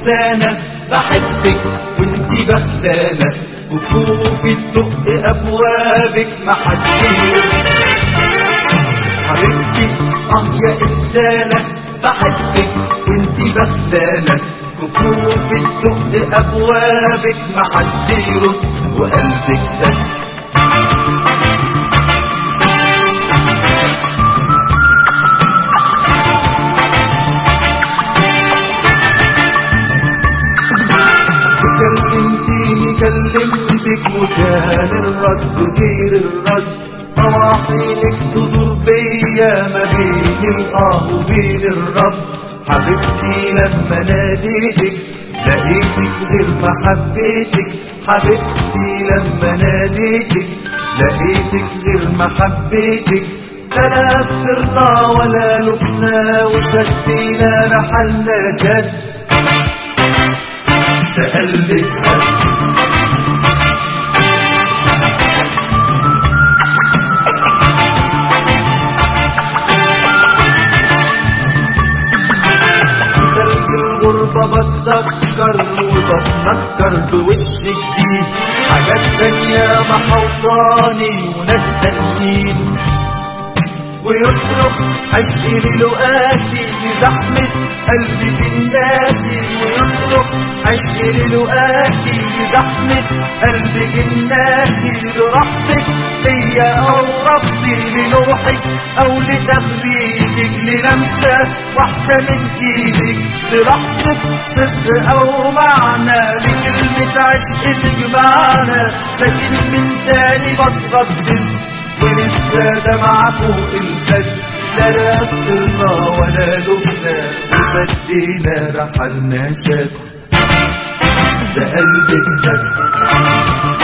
انسانة بحبك وانتي بخلانة كفوفي تدق ابوابك محدش حبيبتي اه يا انسانة بحبك وانتي بخلانة كفوفي تدق ابوابك محد يرد وقلبك سد كلمتيني كلمتك وكان الرد غير الرد طواحينك تدور بيا ما بين الاه وبين الرب حبيبتي لما ناديتك لقيتك غير محبتك حبيبتي لما ناديتك لقيتك غير محبتك لا فطرنا ولا لقنا وشدينا رحلنا شد ده قلبك سد تلج الغربة بتذكر وبتنكر بوش جديد حاجات تانية محوطاني وناس تانيين ويصرخ عشقي للقاتي لزحمة قلبي الناسي ويصرخ عشقي للقاتي لزحمة قلبي الناسي لراحتك ليا أو رفضي لنوحك أو لتغريدك للمسة واحدة من إيدك للحظة صدق أو معنى لكلمة عشق تجمعنا لكن من تاني بتردد ولسه دمعة فوق الخد لا لا فطرنا ولا لبنا وشدينا رحلنا شد ده قلبك سد